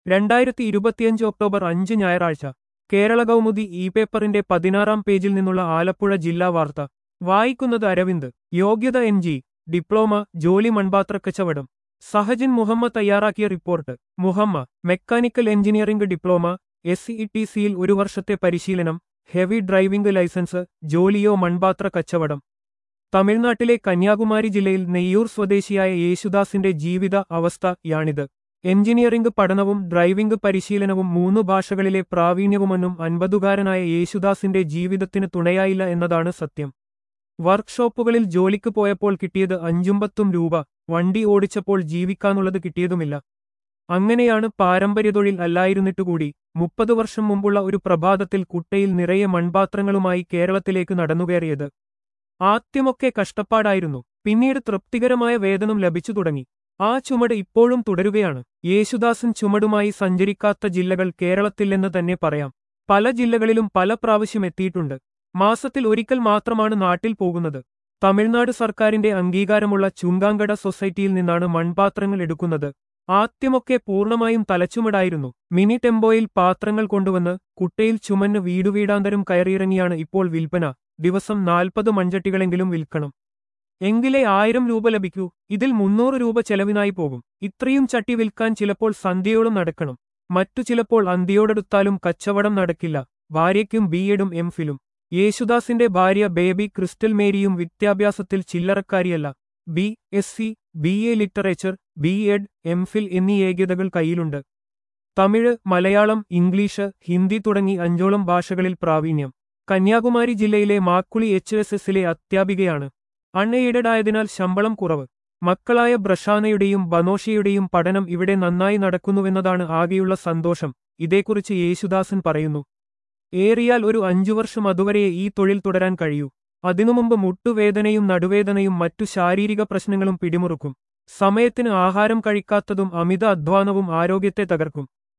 രണ്ടായിരത്തി ഇരുപത്തിയഞ്ച് ഒക്ടോബർ അഞ്ച് ഞായറാഴ്ച കേരള കൗമുദി ഇ പേപ്പറിന്റെ പതിനാറാം പേജിൽ നിന്നുള്ള ആലപ്പുഴ ജില്ലാ വാർത്ത വായിക്കുന്നത് അരവിന്ദ് യോഗ്യത എൻ ജി ഡിപ്ലോമ ജോലി മൺപാത്ര കച്ചവടം സഹജിൻ മുഹമ്മദ് തയ്യാറാക്കിയ റിപ്പോർട്ട് മുഹമ്മ mechanical engineering diploma S E T സിയിൽ ഒരു വർഷത്തെ പരിശീലനം ഹെവി ഡ്രൈവിംഗ് ലൈസൻസ് ജോലിയോ മൺപാത്ര കച്ചവടം തമിഴ്നാട്ടിലെ കന്യാകുമാരി ജില്ലയിൽ നെയ്യൂർ സ്വദേശിയായ യേശുദാസിന്റെ ജീവിത അവസ്ഥയാണിത് എഞ്ചിനീയറിംഗ് പഠനവും ഡ്രൈവിംഗ് പരിശീലനവും മൂന്നു ഭാഷകളിലെ പ്രാവീണ്യവുമെന്നും അൻപതുകാരനായ യേശുദാസിന്റെ ജീവിതത്തിന് തുണയായില്ല എന്നതാണ് സത്യം വർക്ക്ഷോപ്പുകളിൽ ജോലിക്ക് പോയപ്പോൾ കിട്ടിയത് അഞ്ചുമ്പത്തും രൂപ വണ്ടി ഓടിച്ചപ്പോൾ ജീവിക്കാനുള്ളത് കിട്ടിയതുമില്ല അങ്ങനെയാണ് പാരമ്പര്യതൊഴിൽ അല്ലായിരുന്നിട്ടുകൂടി മുപ്പത് വർഷം മുമ്പുള്ള ഒരു പ്രഭാതത്തിൽ കുട്ടയിൽ നിറയെ മൺപാത്രങ്ങളുമായി കേരളത്തിലേക്ക് നടന്നുകയറിയത് ആദ്യമൊക്കെ കഷ്ടപ്പാടായിരുന്നു പിന്നീട് തൃപ്തികരമായ വേതനം ലഭിച്ചു തുടങ്ങി ആ ചുമട് ഇപ്പോഴും തുടരുകയാണ് യേശുദാസൻ ചുമടുമായി സഞ്ചരിക്കാത്ത ജില്ലകൾ കേരളത്തില്ലെന്ന് തന്നെ പറയാം പല ജില്ലകളിലും പല പ്രാവശ്യം എത്തിയിട്ടുണ്ട് മാസത്തിൽ ഒരിക്കൽ മാത്രമാണ് നാട്ടിൽ പോകുന്നത് തമിഴ്നാട് സർക്കാരിന്റെ അംഗീകാരമുള്ള ചുങ്കാങ്കട സൊസൈറ്റിയിൽ നിന്നാണ് മൺപാത്രങ്ങൾ എടുക്കുന്നത് ആദ്യമൊക്കെ പൂർണ്ണമായും തലച്ചുമടായിരുന്നു മിനി ടെമ്പോയിൽ പാത്രങ്ങൾ കൊണ്ടുവന്ന് കുട്ടയിൽ ചുമന്ന് വീടുവീടാന്തരം കയറിയിറങ്ങിയാണ് ഇപ്പോൾ വിൽപ്പന ദിവസം നാൽപ്പത് മൺചട്ടികളെങ്കിലും വിൽക്കണം എങ്കിലേ ആയിരം രൂപ ലഭിക്കൂ ഇതിൽ മുന്നൂറ് രൂപ ചെലവിനായി പോകും ഇത്രയും ചട്ടി വിൽക്കാൻ ചിലപ്പോൾ സന്ധ്യയോളം നടക്കണം മറ്റു ചിലപ്പോൾ അന്തിയോടെടുത്താലും കച്ചവടം നടക്കില്ല ഭാര്യയ്ക്കും ബി എഡും എം ഫിലും യേശുദാസിന്റെ ഭാര്യ ബേബി ക്രിസ്റ്റൽ മേരിയും വിദ്യാഭ്യാസത്തിൽ ചില്ലറക്കാരിയല്ല B S C B A literature B Ed M Phil എന്നീ യോഗ്യതകൾ കയ്യിലുണ്ട് തമിഴ് മലയാളം ഇംഗ്ലീഷ് ഹിന്ദി തുടങ്ങി അഞ്ചോളം ഭാഷകളിൽ പ്രാവീണ്യം കന്യാകുമാരി ജില്ലയിലെ മാക്കുളി എച്ച് എസ് എസിലെ അധ്യാപികയാണ് അൺഎയ്ഡഡ് ആയതിനാൽ ശമ്പളം കുറവ് മക്കളായ ബ്രഷാനയുടെയും ബനോഷയുടെയും പഠനം ഇവിടെ നന്നായി നടക്കുന്നുവെന്നതാണ് ആകെയുള്ള സന്തോഷം ഇതേക്കുറിച്ച് യേശുദാസൻ പറയുന്നു ഏറിയാൽ ഒരു അഞ്ചു വർഷം അതുവരെ ഈ തൊഴിൽ തുടരാൻ കഴിയൂ അതിനു മുമ്പ് മുട്ടുവേദനയും നടുവേദനയും മറ്റു ശാരീരിക പ്രശ്നങ്ങളും പിടിമുറുക്കും സമയത്തിന് ആഹാരം കഴിക്കാത്തതും അമിത അധ്വാനവും ആരോഗ്യത്തെ തകർക്കും